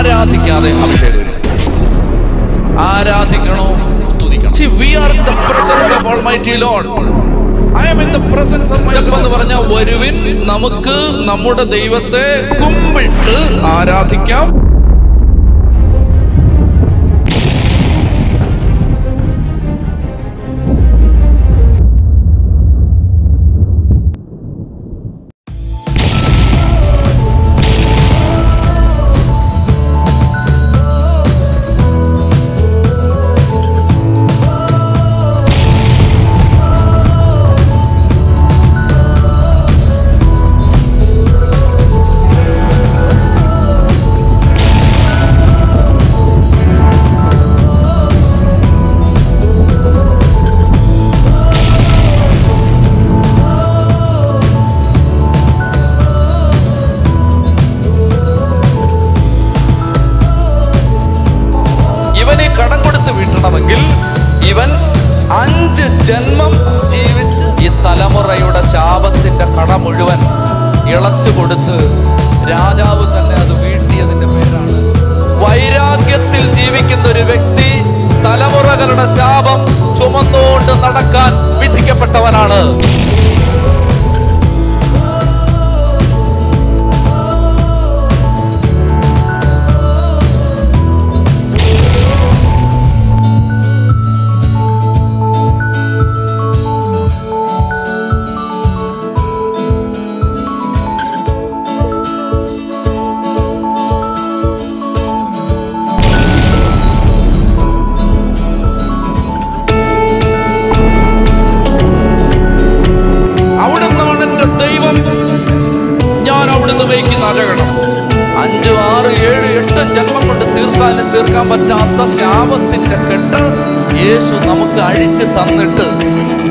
ആരാധിക്കാതെ അഭിഷേകം ഇല്ല. ആരാധിക്കണോ സ്തുതിക്കണം See, we are in the presence of Almighty Lord. I am in the presence of my Lord. എന്ന് പറഞ്ഞ വരുവിൻ നമുക്ക് നമ്മുടെ ദൈവത്തെ കുമ്പിട്ട് ആരാധിക്കാം ഇവന് കടം കൊടുത്ത് വീട്ടണമെങ്കിൽ ഇവൻ അഞ്ച് ജന്മം ജീവിച്ച് ഈ തലമുറയുടെ ശാപത്തിന്റെ കട മുഴുവൻ ഇളച്ചു കൊടുത്ത് രാജാവ് തന്നെ അത് വീട്ടിയതിന്റെ പേരാണ് വൈരാഗ്യത്തിൽ ജീവിക്കുന്ന ഒരു വ്യക്തി തലമുറകളുടെ ശാപം ചുമന്നുകൊണ്ട് നടക്കാൻ വിധിക്കപ്പെട്ടവനാണ് അവിടുന്നാണ് എൻ്റെ ദൈവം ഞാൻ അവിടുന്ന് മേയ്ക്കുന്ന അജഗണം അഞ്ചും ആറ് ഏഴ് എട്ടും ജന്മം കൊണ്ട് തീർത്താലും തീർക്കാൻ പറ്റാത്ത ശാപത്തിന്റെ കെട്ട് യേശു നമുക്ക് അഴിച്ചു തന്നിട്ട്